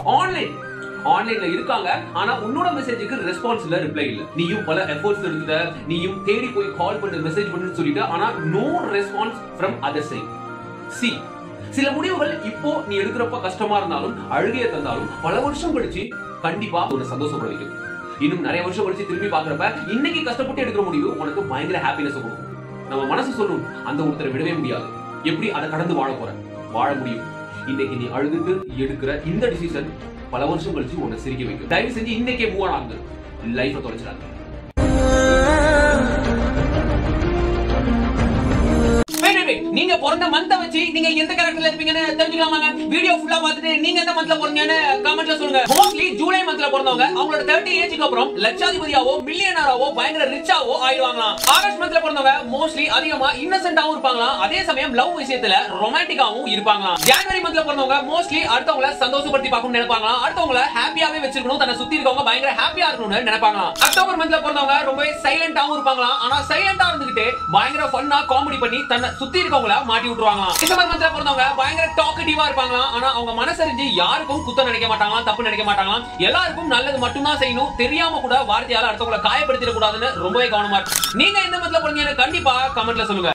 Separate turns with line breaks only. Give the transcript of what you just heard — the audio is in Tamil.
ஆன்லைன் ஆன்லைன்ல இருக்காங்க ஆனா உன்னோட மெசேஜுக்கு ரெஸ்பான்ஸ் இல்ல ரிப்ளை இல்ல நீயும் பல எஃபோர்ட்ஸ் எடுத்துட்ட நீயும் தேடி போய் கால் பண்ணு மெசேஜ் பண்ணுன்னு சொல்லிட்டு ஆனா no response from other side சி சில முடிவுகள் இப்போ நீ எடுக்கிறப்ப கஷ்டமா இருந்தாலும் அழுகைய தந்தாலும் பல வருஷம் கழிச்சு கண்டிப்பா உன்னை சந்தோஷப்பட வைக்கும் இன்னும் நிறைய வருஷம் கழிச்சு திரும்பி பாக்குறப்ப இன்னைக்கு கஷ்டப்பட்டு எடுக்கிற முடிவு உனக்கு பயங்கர ஹாப்பினஸ் கொடுக்கும் நம்ம மனசு சொல்லும் அந்த ஒருத்தரை விடவே முடியாது எப்படி அதை கடந்து வாழ போற வாழ முடியும் இன்னைக்கு நீ அழுதுட்டு எடுக்கிற இந்த டிசிஷன் பல வருஷம் கழிச்சு உன்னை சிரிக்க வைக்கும் தயவு செஞ்சு இன்னைக்கே மூவ் ஆன் ஆகுது லைஃபை தொலைச்சிடாங்க Wait, wait, wait. நீங்க பிறந்த மந்த் வச்சு நீங்க எந்த கேரக்டர்ல இருப்பீங்கன்னு தெரிஞ்சுக்கலாமாங்க வீடியோ ஃபுல்லா பார்த்துட்டு நீங்க எந்த மந்த்ல பிறந்தீங்கன்னு கமெண்ட்ல சொல்லுங்க மோஸ்ட்லி ஜூலை மந்த்ல பிறந்தவங்க அவங்களோட தேர்ட்டி ஏஜுக்கு அப்புறம் லட்சாதிபதியாவோ மில்லியனராவோ பயங்கர ரிச்சாவோ ஆயிடுவாங்களாம் ஆகஸ்ட் மந்த்ல பிறந்தவங்க மோஸ்ட்லி அதிகமா இன்னசென்ட்டாவும் இருப்பாங்களாம் அதே சமயம் லவ் விஷயத்துல ரொமான்டிக்காவும் இருப்பாங்களாம் ஜனவரி மந்த்ல பிறந்தவங்க மோஸ்ட்லி அடுத்தவங்கள சந்தோஷப்படுத்தி பார்க்கணும்னு நினைப்பாங்களாம் அடுத்தவங்கள ஹாப்பியாவே வச்சிருக்கணும் தன்னை சுத்தி இருக்கவங்க பயங்கர ஹாப்பியா இருக்கணும்னு நினைப்பாங்களாம் அக்டோபர் மந்த்ல பிறந்தவங்க ரொம்பவே சைலண்டாவும் இருப்பாங்களாம் ஆனா சைலண்டா இருந்துகிட்டு பயங்கர ஃபன்னா காமெடி பண்ணி தன்னை சுத்தி இருக்கவங்கள மாட்டி விட்டுருவாங்களாம் டிசம்பர் மந்த்ல பிறந்தவங்க பயங்கர டாக்கட்டிவா இருப்பாங்களாம் ஆனா அவங்க மனசறிஞ்சு யாருக்கும் குத்தம் நினைக்க மாட்டாங்களாம் தப்பு நினைக்க மாட்டாங்களாம் எல்லாருக்கும் நல்லது மட்டும்தான் செய்யணும் தெரியாம கூட வார்த்தையால அடுத்தவங்களை காயப்படுத்திட கூடாதுன்னு ரொம்பவே கவனமா இருக்கும் நீங்க எந்த மந்த்ல பிறந்தீங்கன்னு கண்டிப்பா கமெண்ட்ல சொல்லுங்க